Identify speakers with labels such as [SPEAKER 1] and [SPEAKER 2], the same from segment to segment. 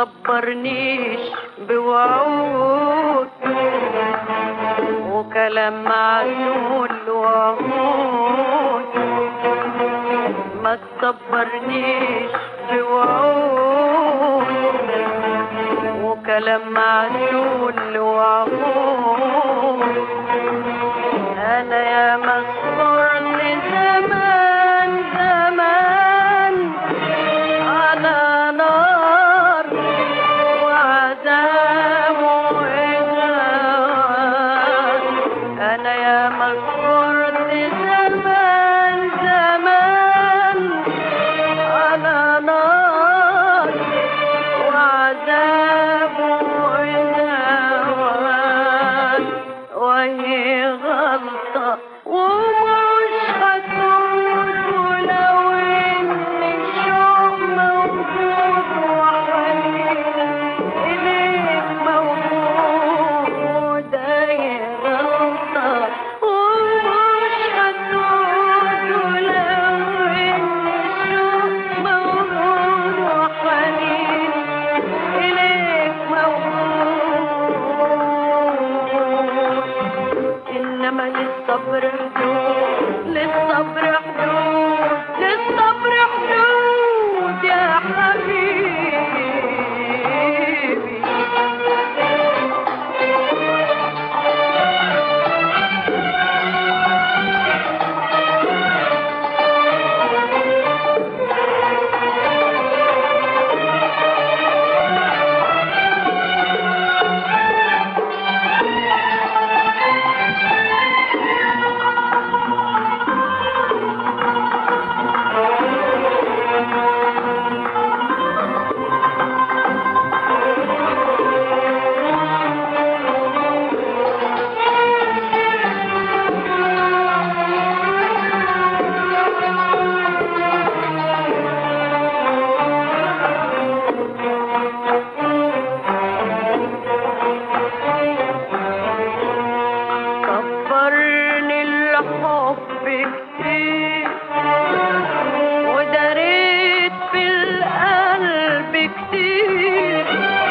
[SPEAKER 1] تصبرنيش بوعود وكلام معسول وعود ما تصبرنيش بوعود وكلام معسول وعود انا يا مصبر زمان زمان على نار وعذاب وإهانة أنا يا مصبر زمان زمان على نار وعذاب وإهانة وهي غلطة ومش هتموت ولو إن الشوق موجود وحنين إليك موجود هي غلطة ومش هتموت ولو إن الشوق موجود وحنين إليك موجود إنما للصبر حدود للصبر حدود للصبر حدود يا حبيبي كبرني الحب كتير وداريت في القلب كتير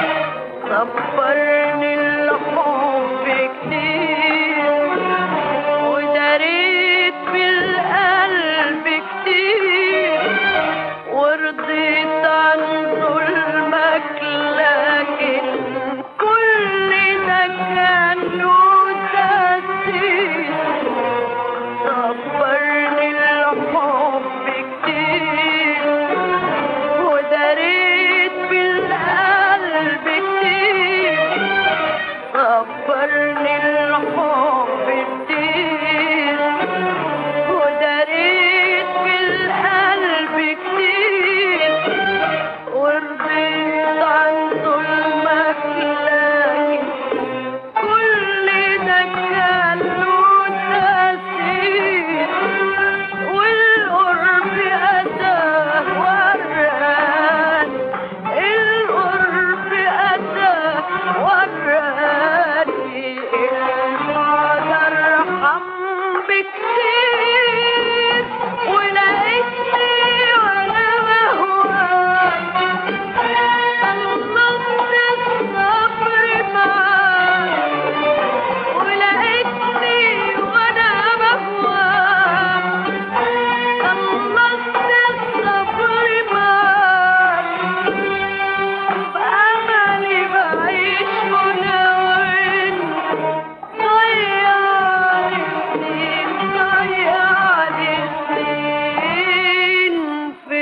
[SPEAKER 1] صبرني الحب كتير وداريت في القلب كتير ورضيت عن ظلمك لكن كل ده كان له تأثير صبرني الحب كتير وداريت بالقلب كتير صبرني الحب كتير وداريت بالقلب كتير ورضيت عن ظلمك لكن كل ده كان له تأثير والقرب أتاه وران القرب أتاه وراني البعد أرحم بكتير ولقيتني وأنا بهواك خلصت الصبر معاك ولقيتني وانا بهواك خلصت الصبر معاك بأملي بعيش منون ضيعني سنين ضيعني سنين في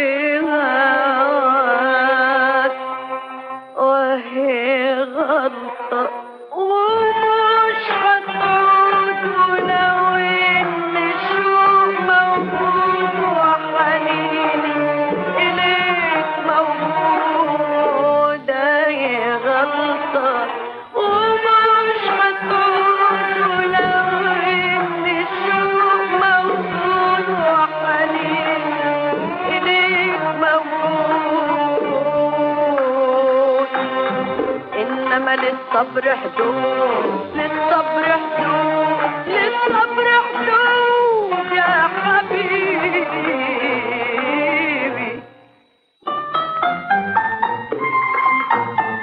[SPEAKER 1] هواك وهي غلطة ومش هتعود ولو إن الشوق موجود وحنيني إليك موجود هي غلطة ومش هتعود ولو إن الشوق موجود وحنيني إليك موجود إنما للصبر حدود للصبر حدود للصبر حدود يا حبيبي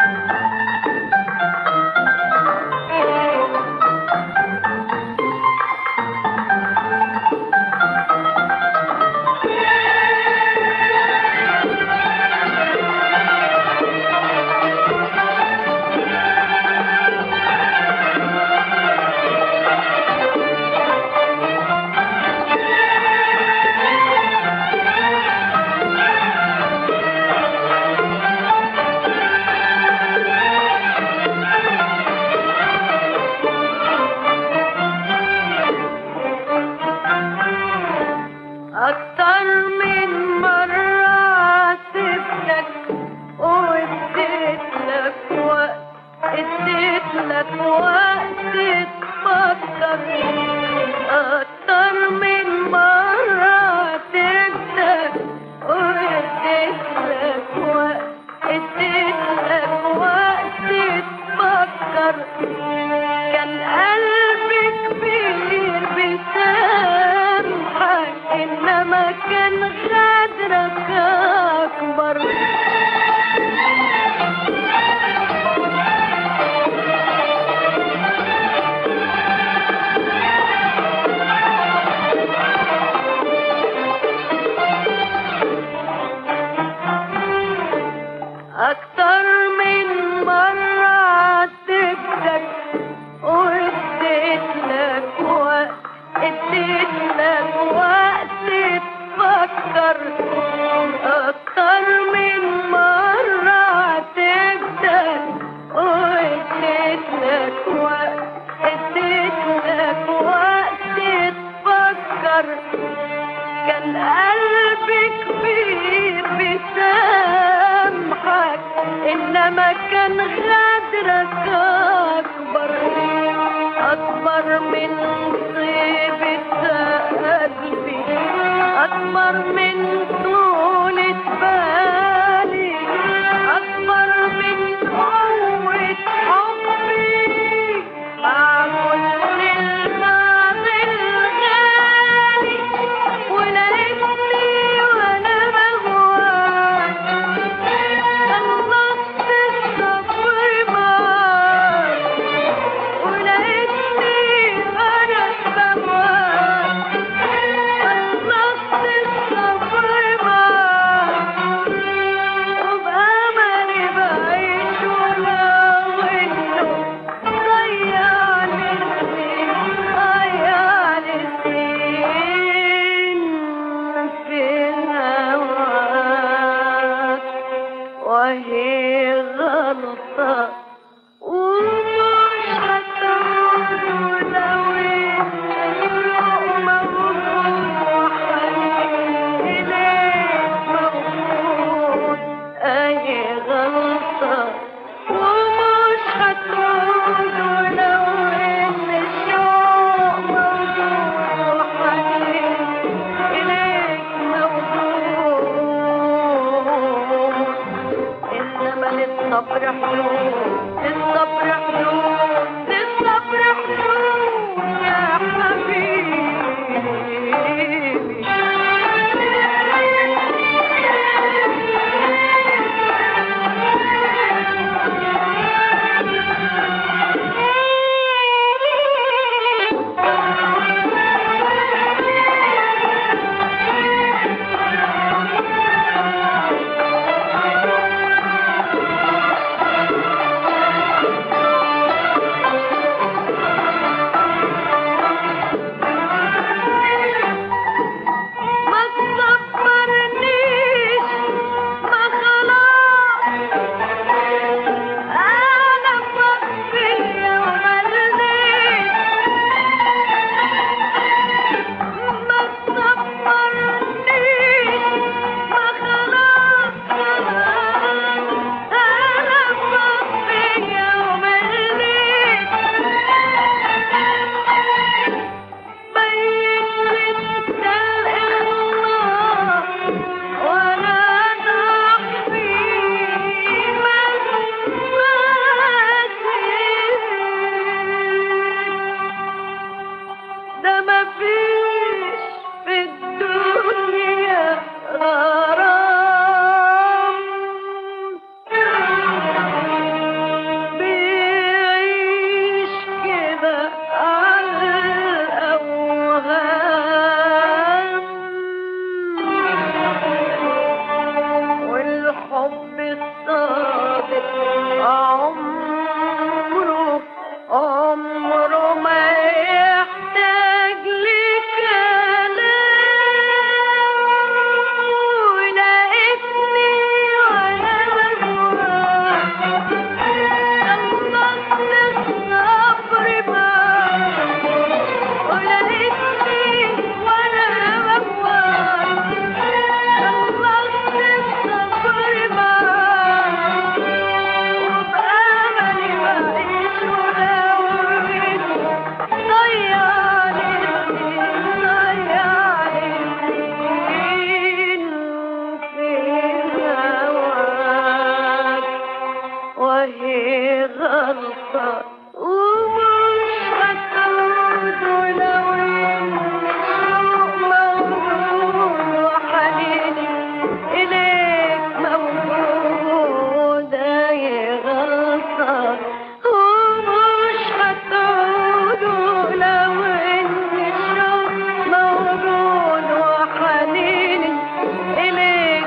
[SPEAKER 1] القلب كبير بيسامحك انما كان غدرك اكبر اكبر من طيبة قلبي اكبر من طولة بالي اكبر من قوة حبي مع كل الماضي الغالي ولقيتني وانا بهواك خلصت الصبر معاك ولقيتني انا بهواك خلصت الصبر معاك وبأملي بعيش ولو إنه ضيعني سنين ضيعني سنين في هواك وهي غلطة ومش هتعود ولو الشوق موجود وحنين إليك موجود أهي غلطة ومش هتعود ولو إن الشوق موجود وحنين إليك موجود إنما للصبر حدود للصبر حدود للصبر حدود يا ما تصبرنيش ما خلاص أنا بطفي ومليت ما تصبرنيش ما خلاص أنا بطفي ومليت بين انت الإخلاص وانا ضعفي ده مفيش في الدنيا غرام بيعيش كده على الأوهام والحب الصادق عمره عمره ما يحتاج لكلام ولقيتني وانا بهواك خلصت الصبر معاك ولقيتني وانا بهواك خلصت الصبر معاك وبأملي بعيش وداويت ضيعني سنين ضيعني سنين في هواك وهي غلطة ومش هتعود ولو إن الشوق موجود وحنيني إليك موجود هي غلطة ومش هتعود ولو إن الشوق موجود وحنيني إليك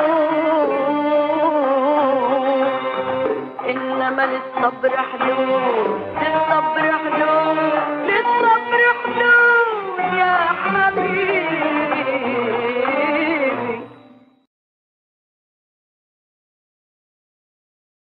[SPEAKER 1] موجود إنما للصبر حدود